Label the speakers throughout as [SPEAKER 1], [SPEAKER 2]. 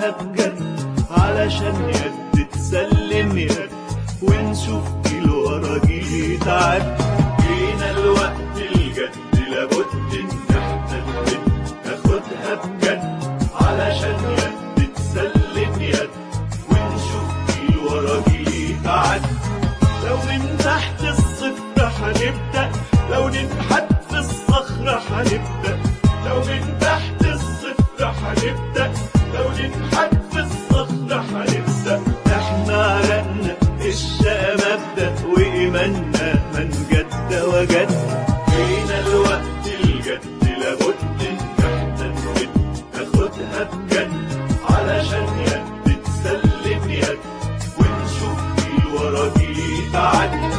[SPEAKER 1] بجد علشان يد تسلم يد ونشوف جيل ورا جيل يتعد جينا الوقت الجد لابد ان احنا نبد ناخدها بجد علشان يد تسلم يد ونشوف جيل ورا جيل يتعد لو من تحت الصفر هنبدأ لو ننحت في الصخرة هنبدأ لو من تحت الصفر هنبدأ لو ننحت في الصخرة هنبدأ احنا عرقنا الشقة مبدأ وإيماننا من جد وجد فينا الوقت الجد لابد إن احنا نبد ناخدها بجد علشان يد تسلم يد ونشوف جيل ورا جيل يتعدي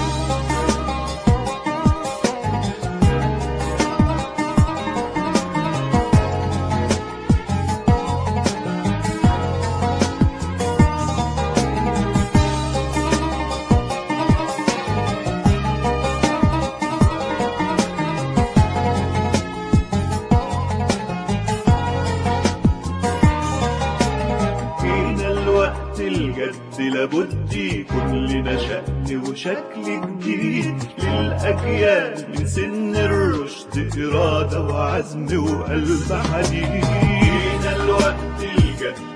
[SPEAKER 1] فينا الوقت الجد لابد يكون لنا شأن وشكل جديد للأجيال من سن الرشد إرادة وعزم وقلب حديد فينا الوقت الجد